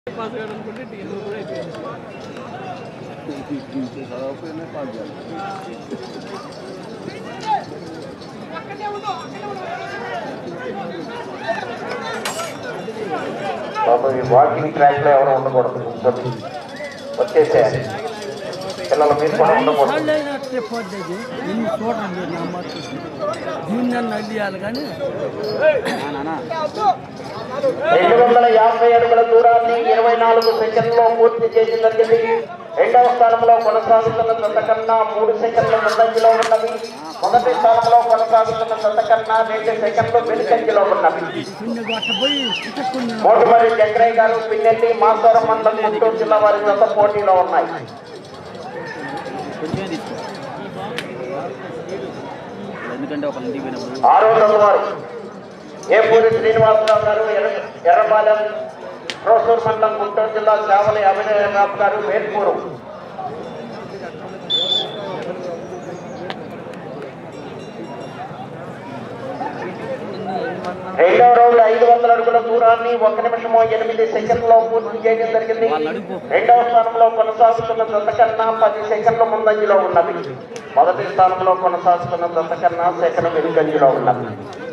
Pass కావడం అనుకుంటే TL కూడా అయిపోయింది చదవకపోయినా పాస్ చేయాలి బాబు ఈ వాకింగ్ ట్రాక్ లో ఎవరు ఉండకూడదు కూర్చొని వచ్చేసేయాలి పిల్లలు మీరు కూడా ఉండకూడదు సాళ్ళైనట్టే పోద్ది ఎన్ని చూడండి నా మత్తు దీన్ని నడియాలి కానీ రెండు వందల యాభై అడుగుల దూరాన్ని ఇరవై నాలుగు సెకండ్లో పూర్తి చేసి జరిగింది రెండవ స్థానంలో కొనసాగుతున్న జతకన్నా మూడు సెకండ్ల ముందంజలో ఉన్నవి మొదటి స్థానంలో కొనసాగుతున్న జతకన్నా రెండు సెకండ్లు వెనుకంజలో ఉన్నవి కొన్ని గొట్ట పోయి చిట్టుకుని మోటుమరి చక్రయ్య గారు పిన్నెల్లి మాసవరం మండలం గుంటూరు జిల్లా వారి జత పోటీలో ఉన్నాయి ఎందుకంటే ఒక ఇంటికి పోయినప్పుడు ఆరో రోజు వారు ఏపూరి శ్రీనివాసరావు గారు ఎర్ర- ఎర్రపాలెం ప్రోసూరు మండలం గుంటూరు జిల్లా చావలి అభినయరావు గారు వేల్పూరు రెండవ రౌండ్ ఐదు వందల అడుగుల దూరాన్ని ఒక నిమిషము ఎనిమిది సెకండ్లో పూర్తి చేయడం జరిగింది రెండవ స్థానంలో కొనసాగుతున్న జత కన్నా పది సెకండ్ల ముందంజలో ఉన్నది మొదటి స్థానంలో కొనసాగుతున్న జత కన్నా సెకండ్ వెనుకంజలో ఉన్నది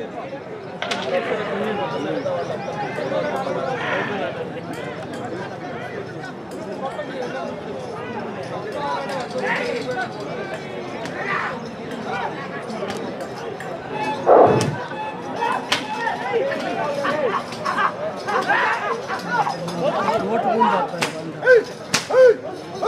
ఓటుకుంటూ వస్తాయి బండి.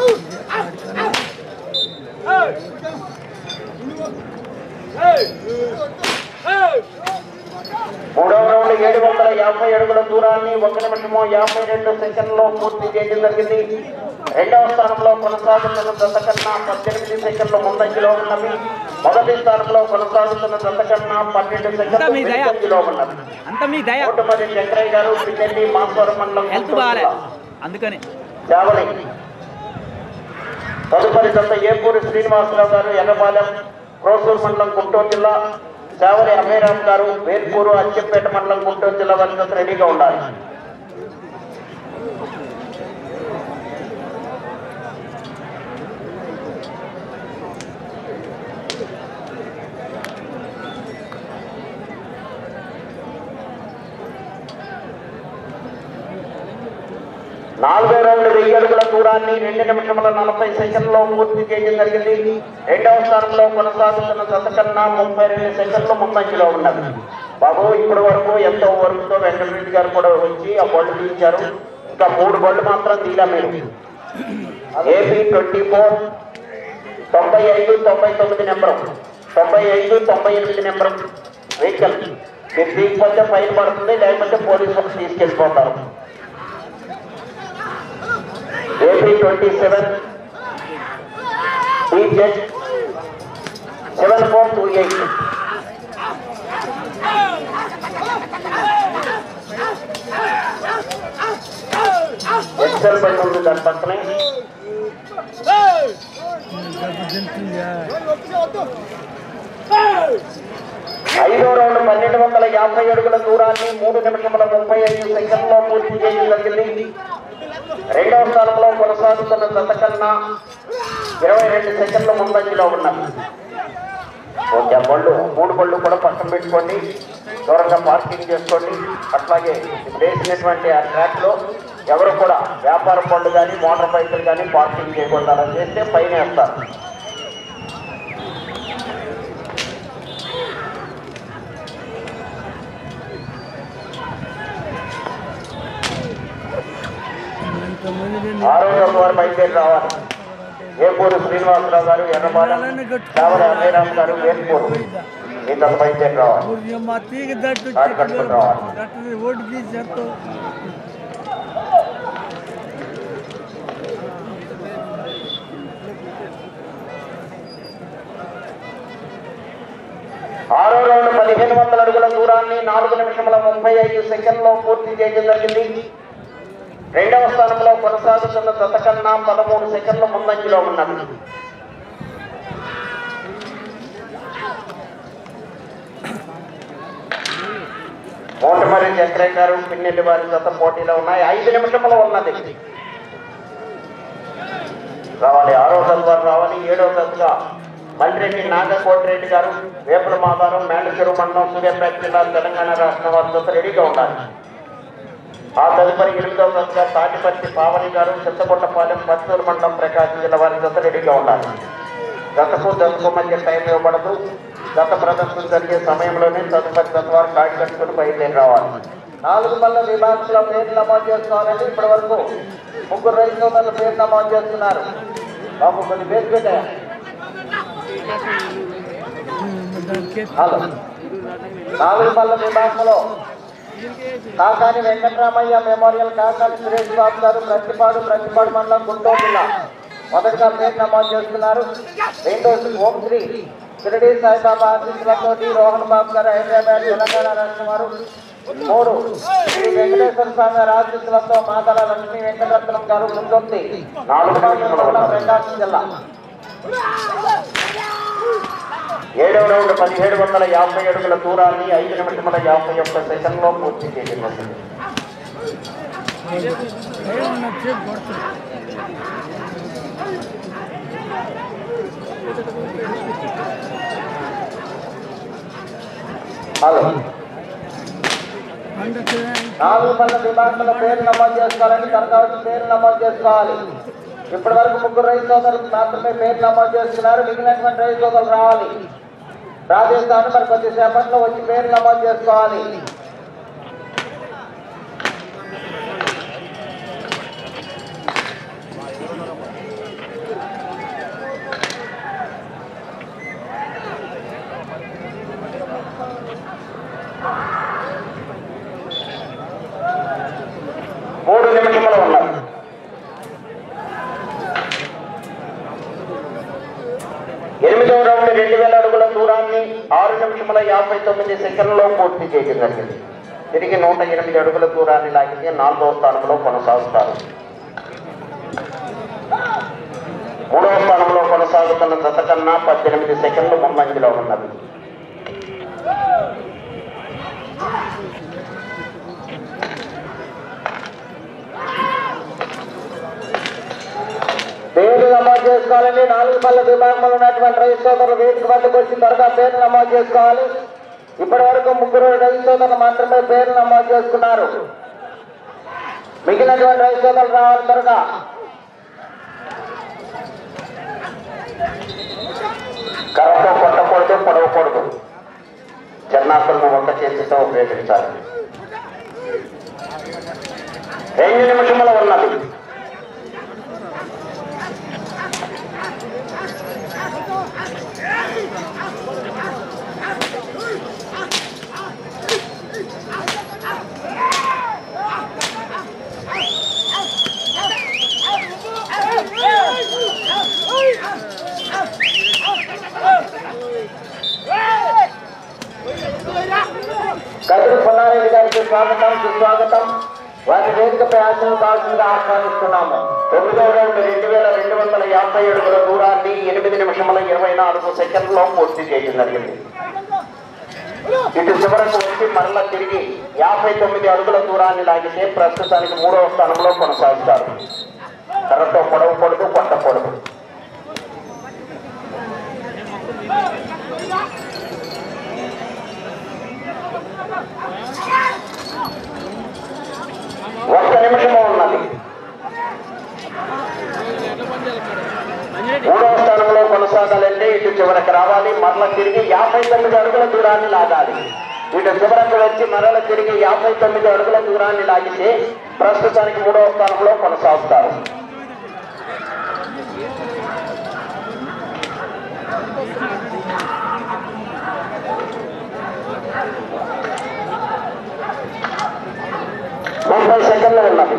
మూడవ రౌండ్ ఏడు వందల యాభై అడుగుల దూరాన్ని ఒక నిమిషము యాభై రెండు సెకండ్లో పూర్తి చేయడం జరిగింది రెండవ స్థానంలో కొనసాగుతున్న జత కన్నా పద్దెనిమిది సెకండ్ల ముందంజలో ఉన్నవి మొదటి స్థానంలో కొనసాగుతున్న జత కన్నా పన్నెండు సెకండ్లు మీ దయ. వెనుకంజలో ఉన్నవి అంత మీ దయ కోటమరి చంద్రయ్య గారు పిన్నెల్లి మాస్వరం మండలం హెల్త్ గుంటూరు బాగాలే జిల్లా. అందుకని చావలి తదుపరి దత్త ఏపూరి శ్రీనివాసరావు గారు ఎర్రపాలెం క్రోసూరు మండలం గుంటూరు జిల్లా చావలి అభయరామ్ గారు వేర్పూరు అచ్చంపేట మండలం గుంటూరు జిల్లా వారి జత రెడీగా ఉండాలి నాలుగో రౌండ్ వెయ్యి అడుగుల దూరాన్ని రెండు నిమిషముల నలభై సెకండ్లో పూర్తి చేయడం జరిగింది రెండవ స్థానంలో కొనసాగుతున్న జత కన్నా ముప్పై రెండు సెకండ్లు ముందంజలో ఉన్నది బాబు ఇప్పటి వరకు ఎంతో వరకుతో వెంకటరెడ్డి గారు కూడా వచ్చి ఆ బళ్ళు తీయించారు ఇంకా మూడు బళ్ళు మాత్రం తీలా మీరు ఏపీ ట్వంటీ ఫోర్ తొంభై ఐదు తొంభై తొమ్మిది నెంబరు తొంభై ఐదు తొంభై ఎనిమిది నెంబరు వెహికల్ మీరు తీయకపోతే ఫైన్ పడుతుంది లేకపోతే పోలీసు వాళ్ళు తీసుకెళ్ళిపోతారు AP twenty seven BZ seven four two eight XL బండి ఉంది దాని పక్కనే డబ్బు తింటుందా ఐదో రౌండ్ పన్నెండు వందల యాభై అడుగుల దూరాన్ని మూడు నిమిషముల ముప్పై ఐదు సెకండ్లో పూర్తి చేయడం జరిగింది రెండవ స్థానంలో కొనసాగుతున్న జత కన్నా ఇరవై రెండు సెకండ్ల ముందంజలో ఉన్నది ఓకే ఆ బళ్ళు మూడు బళ్ళు కూడా పక్కన పెట్టుకోండి దూరంగా పార్కింగ్ చేసుకోండి అట్లాగే ఇప్పుడు వేసినటువంటి ఆ ట్రాక్ లో ఎవరు కూడా వ్యాపార బళ్ళు కానీ మోటార్ బైకులు కానీ పార్కింగ్ చేయకుండా అలా చేస్తే పైన వేస్తారు ఎంతమంది తిని ఆరోగ్యం వారు బయలుదేరి రావాలి ఏపూరు శ్రీనివాసరావు గారు ఎర్రపాలెం చావల అభయరామ్ గారు వేర్పూరు ఇంత బయలుదేరి రావాలి ఊరి మా తీగ దట్టు కాటు కట్టుకుని రావాలి. దట్టు ఓటు తీసి ఎంతో ఆరో రౌండ్ పదిహేను వందల అడుగుల దూరాన్ని నాలుగు నిమిషముల ముప్పై ఐదు సెకండ్లో పూర్తి చేయడం జరిగింది రెండవ స్థానంలో కొనసాగుతున్న జత కన్నా పదమూడు సెకండ్ల ముందంజలో ఉన్నది మోటమరి చక్రయ్య గారు పిన్నెల్లి వారి జత పోటీలో ఉన్నాయి ఐదు నిమిషంలో ఉన్నది రావాలి ఆరో తత్వాలు రావాలి ఏడో తత్వ మల్లిరెడ్డి నాగకోటిరెడ్డి గారు వేపుల మాదారం మేండచెరు మండలం సూర్యాపేట జిల్లా తెలంగాణ రాష్ట్రం వారి జత రెడీగా ఉండాలి ఆ తదుపరి ఎనిమిదవ తత్వ తాటిపర్తి పావని గారు చింతకొండపాలెం పత్తూరు మండలం ప్రకాశం జిల్లా వారి జత రెడీగా ఉండాలి గతకు దశకు మధ్య టైం ఇవ్వబడదు గత ప్రదర్శన జరిగే సమయంలోనే తదుపరి తత్వాలు కాడి కట్టుకుని బయలుదేరి రావాలి నాలుగు మల్ల విభాగంలో పేరు నమోదు చేసుకోవాలండి ఇప్పటి వరకు ముగ్గురు రైతు సోదరులు పేరు నమోదు చేస్తున్నారు బాబు కొన్ని పేరు పెట్టా హలో నాలుగు మల్ల విభాగంలో కాకాని వెంకటరామయ్య మెమోరియల్ కాకాని సురేష్ బాబు గారు ప్రతిపాడు ప్రతిపాడు మండలం గుంటూరు జిల్లా మొదటిగా పేరు నమోదు చేస్తున్నారు రెండో ఓం శ్రీ షిరిడి సాయిబాబా ఆశీస్సులతో రోహన్ బాబు గారు హైదరాబాద్ తెలంగాణ రాష్ట్రం వారు మూడు శ్రీ వెంకటేశ్వర స్వామి గారి ఆశీస్సులతో మాతల లక్ష్మీ వెంకటరత్నం గారు ముందొంది నాలుగు మండలం ప్రకాశం జిల్లా ఏడవ రౌండ్ పదిహేడు వందల యాభై అడుగుల దూరాన్ని ఐదు నిమిషముల యాభై ఒక్క సెకండ్లో పూర్తి చేయబడింది హలో నాలుగు పనుల విభాగంలో పేరు నమోదు చేసుకోవాలని తనకావచ్చు పేరు నమోదు చేసుకోవాలి ఇప్పటి వరకు ముగ్గురు రైతు సోదరులు మాత్రమే పేరు నమోదు చేసుకున్నారు మిగిలినటువంటి రైతు సోదరులు రావాలి రాజస్థాన్ మరి కొద్దిసేపట్లో వచ్చి పేరు నమోదు చేసుకోవాలి మూడు నిమిషములు ఉన్నాయి ఎనిమిదవ రౌండ్ రెండు వేల అడుగుల దూరాన్ని ఆరు నిమిషముల యాభై తొమ్మిది సెకండ్లో పూర్తి చేయడం జరిగింది తిరిగి నూట ఎనిమిది అడుగుల దూరాన్ని లాగితే నాలుగవ స్థానంలో కొనసాగుతారు మూడవ స్థానంలో కొనసాగుతున్న జత కన్నా పద్దెనిమిది సెకండ్లు ముందంజలో ఉన్నది పేరు నమోదు చేసుకోవాలండి నాలుగు పళ్ళ విభాగంలో ఉన్నటువంటి రైతు సోదరులు వేదిక వద్దకు వచ్చి త్వరగా పేరు నమోదు చేసుకోవాలి ఇప్పటి వరకు ముగ్గురు రైతు సోదరులు మాత్రమే పేరు నమోదు చేసుకున్నారు మిగిలినటువంటి రైతు సోదరులు రావాలి త్వరగా కర్రతో కొట్టకూడదు పొడవకూడదు జన్నాకులను వంట చేతితో ఉపయోగించాలి రెండు నిమిషముల ఉన్నది కదురు పుల్లారెడ్డి గారికి స్వాగతం సుస్వాగతం వారి వేదికపై ఆశలు కావాల్సిందిగా ఆహ్వానిస్తున్నాము తొమ్మిదవ రౌండ్ రెండు వేల రెండు వందల యాభై అడుగుల దూరాన్ని ఎనిమిది నిమిషముల ఇరవై నాలుగు సెకండ్లో పూర్తి చేయడం జరిగింది ఇటు చివరకు వచ్చి మరలా తిరిగి యాభై తొమ్మిది అడుగుల దూరాన్ని లాగితే ప్రస్తుతానికి మూడవ స్థానంలో కొనసాగుతారు కర్రతో పొడవకూడదు కొట్టకూడదు ఒక్క నిమిషము ఉన్నది మూడవ స్థానంలో కొనసాగాలంటే ఇటు చివరకు రావాలి మరల తిరిగి యాభై తొమ్మిది అడుగుల దూరాన్ని లాగాలి ఇటు చివరకు వచ్చి మరల తిరిగి యాభై తొమ్మిది అడుగుల దూరాన్ని లాగితే ప్రస్తుతానికి మూడవ స్థానంలో కొనసాగుతారు ముప్పై సెకండ్లు ఉన్నది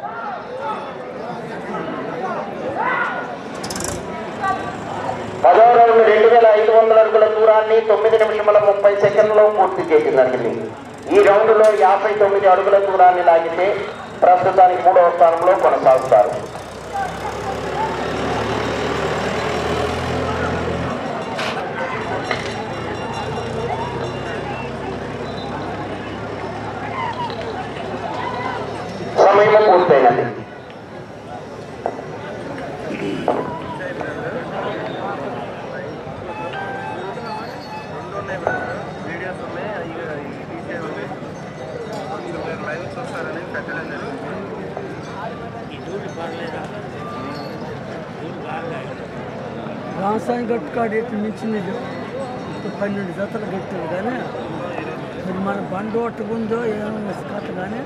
పదో రౌండ్ రెండు వేల ఐదు వందల అడుగుల దూరాన్ని తొమ్మిది నిమిషముల ముప్పై సెకండ్లో పూర్తి చేయడం జరిగింది ఈ రౌండ్ లో యాభై తొమ్మిది అడుగుల దూరాన్ని లాగితే ప్రస్తుతానికి మూడవ స్థానంలో కొనసాగుతారు సమయం పూర్తయినది రామస్వామి గట్టు కాడ ఎట్టు మించింది ఇప్పుడు పన్నెండు జతలు కట్టారు కానీ మరి మన బండి ఒట్టుకుందో ఏమో కథ కానీ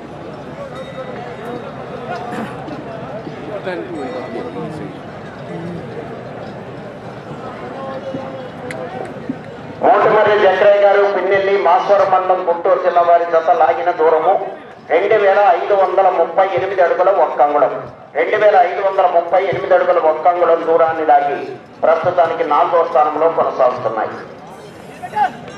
మోటమర్రి జంకరయ్య గారు పిన్నెల్లి మాస్వరం మండలం గుంటూరు జిల్లా వారి జత లాగిన దూరము రెండు వేల ఐదు వందల ముప్పై ఎనిమిది అడుగుల ఒక్క అంగుళం రెండు వేల ఐదు వందల ముప్పై ఎనిమిది అడుగుల ఒక్క అంగుళం దూరాన్ని లాగి ప్రస్తుతానికి నాలుగో స్థానంలో కొనసాగుతున్నాయి